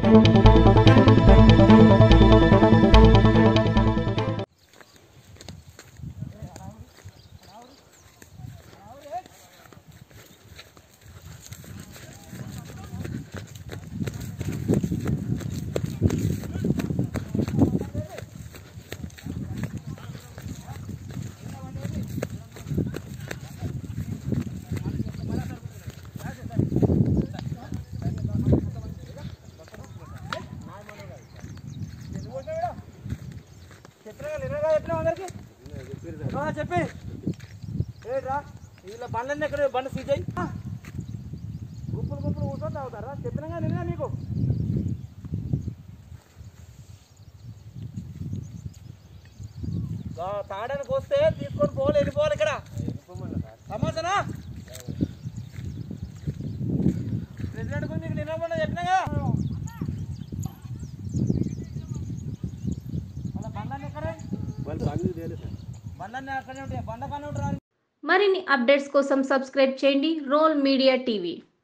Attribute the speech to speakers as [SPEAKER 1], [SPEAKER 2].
[SPEAKER 1] చెప్పి ఏట్రా ఇలా బండ్లన్నీ ఎక్కడ బండి సీజ్ అయ్యి గుంపులు గుంపులు కూర్చొని తాగుతారా చెప్పినా నిన్న మీకు గా తాగడానికి వస్తే తీసుకొని పోవాలి వెళ్ళిపోవాలి ఇక్కడ సమాచారా ప్రెసిడెంట్ గురించి మీకు నిన్న మొన్న చెప్పినా కదా మళ్ళీ బండ్లన్నీ ఎక్కడే బండ్లన్నీ అక్కడే ఉంటాయి బండ కానీ ఉంటారు
[SPEAKER 2] మరిన్ని అప్డేట్స్ కోసం సబ్స్క్రైబ్ చేయండి రోల్ మీడియా టీవీ